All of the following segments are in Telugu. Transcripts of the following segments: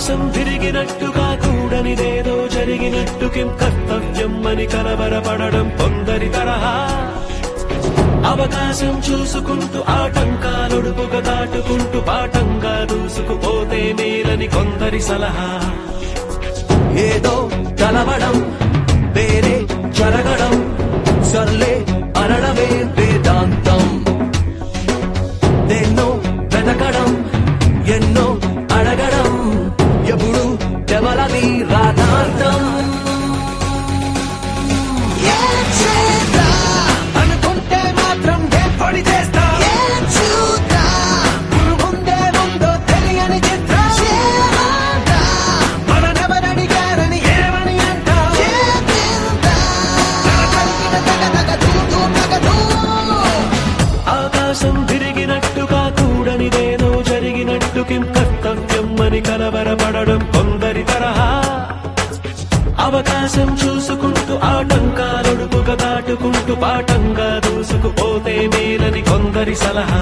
ఆకాశం తిరిగినట్టుగా కూడనిదేదో జరిగినట్టు కిం కర్తవ్యం అని కలవరపడడం కొందరి తరహా అవకాశం చూసుకుంటూ ఆటంకాలొడుపుగా దాటుకుంటూ పాఠంగా దూసుకుపోతే మేలని కొందరి సలహా ఏదో కలవడం వేరే జరగడం సర్లే అనడమే వేదాంతం దేన్నో వెతకడం ఎన్నో అడగడం ఎప్పుడు ఎవరది రాధార్థం ఏం చేద్దాం? అనుకుంటే మాత్రం పొడి చేస్తా ఏం చూద్దాం? ముందే ముందో తెలియని చిత్రం చేద్దాం? మననెవరడిగారని ఏమని అంటా చేద్దాం? తగ తగ తగ తూ తూ తగ తూ. ఆకాశం తిరిగినట్టుగా కూడనిదేదో జరిగినట్టు కిం కర్తవ్యం అని కలవరపడడం కొందరి తరహా అవకాశం చూసుకుంటూ ఆటంకాలొడుపుగా దాటుకుంటూ పాఠంగా దూసుకుపోతే మేలని కొందరి సలహా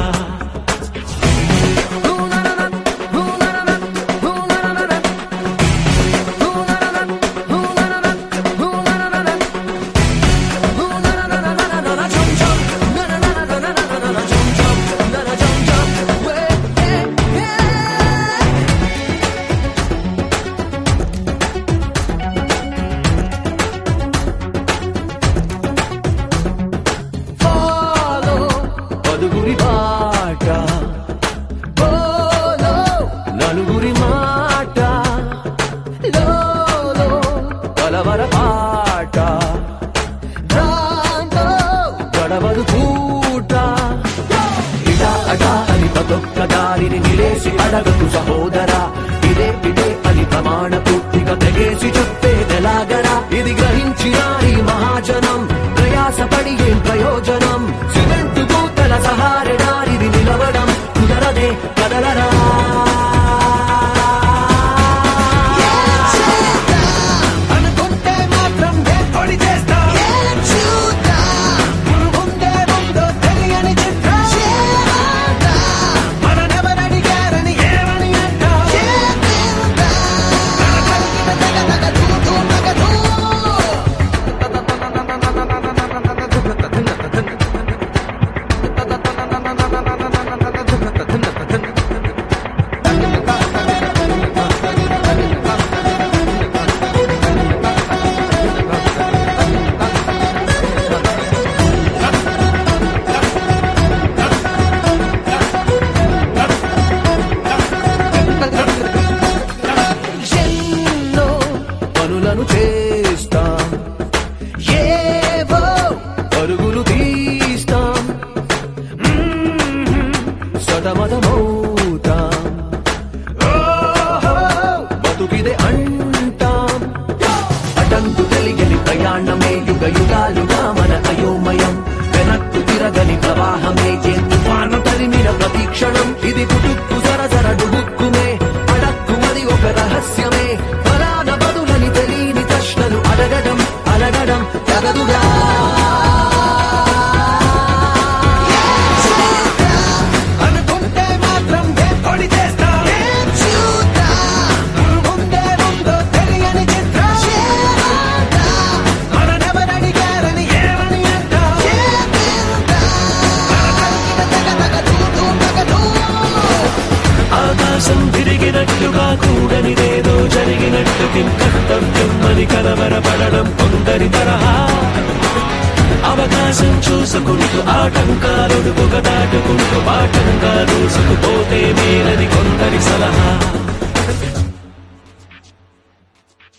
Follow, పదుగురి బాట follow, నలుగురి మాట lolo, కలవర పాట రాందో, గడవదు పూట ఇటా అటా అని ప్రతొక్క దారిని నిలేసి అడగదు సహోదరా ఇదే ఇదే అని ప్రమాణ పూర్తిగా తెగేసి చెప్పేదెలాగరా ఇది గ్రహించిన ఈ మహాజనం ప్రయాసపడి ఏం ప్రయోజనం సిమెంట్ పూతల సహారడారిది నిలవడం కుదరదే కదలరా అనుకుంటే మాత్రం పొడి చేస్తా ఏం చూద్దాం? ముందే ముందో తెలియని చిత్రం చేద్దాం? మననెవరడిగారని ఏమని అంటా చేద్దాం? తగ తగ తూ తూ తగ తూ. ఎన్నో పనులను చేస్తాం ఏవో పరుగులు తీస్తాం మ్మ్. సతమతమవుతాం ఓహో, బతుకిదే అంటాం అటంకు తెలియని ప్రయాణమే యుగ యుగాలుగా మన అయోమయం వెనక్కు తిరగని ప్రవాహమే ఏ తుఫాను తరిమిన ప్రతీక్షణం ఇది పుట్టుక్కు సరసర డుబుక్కుమే అడక్కుమది ఒక రహస్యమే ఫలాన బదులని తెలియని ప్రశ్నలు అడగడం అలగడం తగదుగా అనుకుంటే మాత్రం పొడి చేస్తా ఏం చూద్దాం? ముందే ముందో తెలియని చిత్రం చేద్దాం? మననెవరడిగారని ఏమని అంటా చేద్దాం? తగ తగ తూ తూ తగ తూ. ఆకాశం తిరిగినట్టుగా కూడనిదేదో జరిగినట్టు కిం కర్తవ్యం అని కలవరపడడం కొందరి తరహా అవకాశం చూసుకుంటూ ఆటంకాలొడుపుగా దాటుకుంటూ పాఠంగా దూసుకుపోతే మేలని కొందరి సలహా